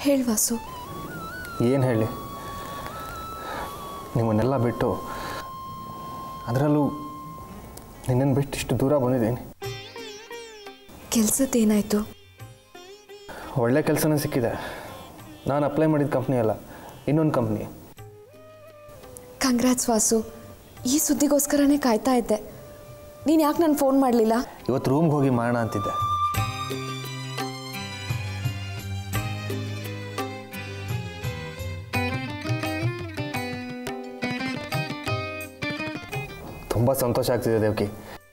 ಹೇಳು ವಾಸು ಏನು ಹೇಳಿ ನಿಮ್ಮನ್ನೆಲ್ಲ ಬಿಟ್ಟು ಅದರಲ್ಲೂ ನಿನ್ನನ್ನು ಬಿಟ್ಟು ಇಷ್ಟು ದೂರ ಬಂದಿದ್ದೀನಿ ಕೆಲ್ಸದ್ದೇನಾಯಿತು ಒಳ್ಳೆ ಕೆಲಸನೇ ಸಿಕ್ಕಿದೆ ನಾನು ಅಪ್ಲೈ ಮಾಡಿದ ಕಂಪ್ನಿ ಅಲ್ಲ ಇನ್ನೊಂದು ಕಂಪ್ನಿ ಕಂಗ್ರ್ಯಾಟ್ಸ್ ವಾಸು ಈ ಸುದ್ದಿಗೋಸ್ಕರನೇ ಕಾಯ್ತಾ ಇದ್ದೆ ನೀನು ಯಾಕೆ ನಾನು ಫೋನ್ ಮಾಡಲಿಲ್ಲ ಇವತ್ತು ರೂಮ್ಗೆ ಹೋಗಿ ಮಾಡೋಣ ಅಂತಿದ್ದೆ ತುಂಬ ಸಂತೋಷ ಆಗ್ತಿದೆ ದೇವಕಿ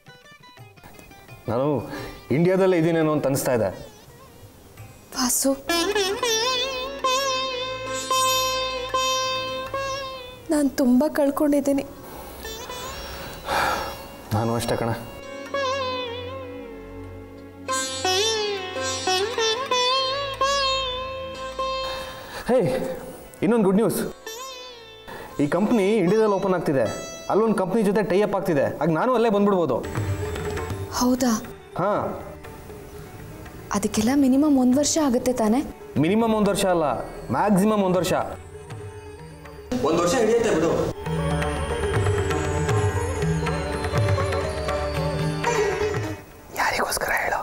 ನಾನು ಇಂಡಿಯಾದಲ್ಲೇ ಇದ್ದೀನೇನೋ ಅಂತ ಅನಿಸ್ತಾ ಇದೆ ವಾಸು ನಾನು ತುಂಬ ಕಳ್ಕೊಂಡಿದ್ದೀನಿ ನಾನು ಅಷ್ಟೇ ಕಣ ಹೇ ಇನ್ನೊಂದು ಗುಡ್ ನ್ಯೂಸ್ ಈ ಕಂಪ್ನಿ ಇಂಡಿಯಾದಲ್ಲಿ ಓಪನ್ ಆಗ್ತಿದೆ ಅಲ್ಲೊಂದು ಕಂಪ್ನಿ ಜೊತೆ ಟೈ ಅಪ್ ಆಗ್ತಿದೆ ಆಗ ನಾನು ಅಲ್ಲೇ ಬಂದ್ಬಿಡ್ಬೋದು ಹೌದಾ ಹಾಂ ಅದಕ್ಕೆಲ್ಲ ಮಿನಿಮಮ್ ಒಂದು ವರ್ಷ ಆಗುತ್ತೆ ತಾನೇ ಮಿನಿಮಮ್ ಒಂದು ವರ್ಷ ಅಲ್ಲ ಮ್ಯಾಕ್ಸಿಮಮ್ ಒಂದು ವರ್ಷ ಒಂದು ವರ್ಷ ಹಿಡಿಯುತ್ತೆ ಬಿಡು ಯಾರಿಗೋಸ್ಕರ ಹೇಳು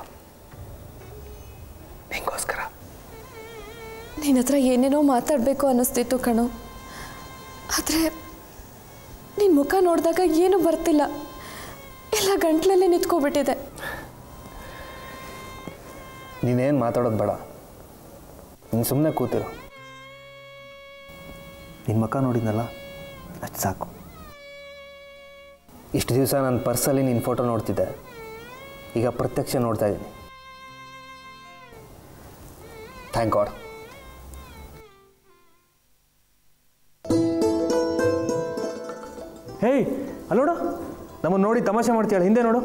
ನಿಂಗೋಸ್ಕರ ನಿನ್ನ ಹತ್ರ ಏನೇನೋ ಮಾತಾಡಬೇಕು ಅನ್ನಿಸ್ತಿತ್ತು ಕಣೋ ಆದರೆ ನಿನ್ನ ಮುಖ ನೋಡಿದಾಗ ಏನೂ ಬರ್ತಿಲ್ಲ ಎಲ್ಲ ಗಂಟ್ಲಲ್ಲೇ ನಿಂತ್ಕೊಬಿಟ್ಟಿದೆ ನೀನೇನು ಮಾತಾಡೋದು ಬೇಡ ನೀನು ಸುಮ್ಮನೆ ಕೂತಿರು ನಿನ್ನ ಮುಖ ನೋಡಿದ್ನಲ್ಲ ಅಷ್ಟು ಸಾಕು ಇಷ್ಟು ದಿವಸ ನಾನು ಪರ್ಸಲ್ಲಿ ನಿನ್ನ ಫೋಟೋ ನೋಡ್ತಿದ್ದೆ ಈಗ ಪ್ರತ್ಯಕ್ಷ ನೋಡ್ತಾ ಇದ್ದೀನಿ ಥ್ಯಾಂಕ್ ಗಾಡ್ ಹೇಯ್ ಅಲ್ಲೋಡು ನಮ್ಮನ್ನು ನೋಡಿ ತಮಾಷೆ ಮಾಡ್ತೀಯಲ್ಲ ಹಿಂದೆ ನೋಡು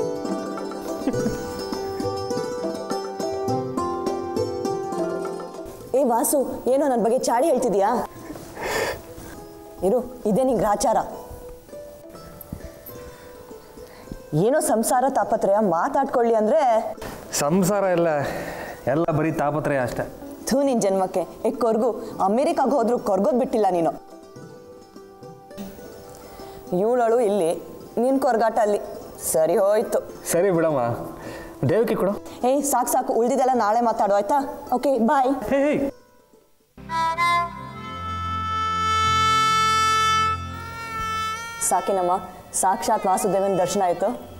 ಏ ವಾಸು ಏನೋ ನನ್ನ ಬಗ್ಗೆ ಚಾಡಿ ಹೇಳ್ತಿದ್ಯಾ ಇರು ಇದೇ ನಿಂಗೆ ಗ್ರಾಚಾರ ಏನೋ ಸಂಸಾರ ತಾಪತ್ರಯ ಮಾತಾಡ್ಕೊಳ್ಳಿ ಅಂದ್ರೆ ಸಂಸಾರ ಎಲ್ಲ ಎಲ್ಲ ಬರೀ ತಾಪತ್ರಯ ಅಷ್ಟೇ ಥೂ ನಿನ್ ಜನ್ಮಕ್ಕೆ ಏ ಕೊರ್ಗು ಅಮೇರಿಕಾಗ ಹೋದ್ರು ಕೊರ್ಗೋದ್ ಬಿಟ್ಟಿಲ್ಲ ನೀನು ಇವಳಳು ಇಲ್ಲಿ ನಿನ್ ಕೊರ್ಗಾಟ ಅಲ್ಲಿ ಸರಿ ಹೋಯ್ತು ಸರಿ ಬಿಡಮ್ಮ ದೇವಕಿ ಕೊಡು ಏಯ್ ಸಾಕು ಸಾಕು ಉಳ್ದಿದ್ದೆಲ್ಲ ನಾಳೆ ಮಾತಾಡು ಆಯ್ತಾ ಓಕೆ ಬಾಯ್ ಹೇ ಹೇ ಸಾಕಿನಮ್ಮ ಸಾಕ್ಷಾತ್ ವಾಸುದೇವನ ದರ್ಶನ ಆಯ್ತು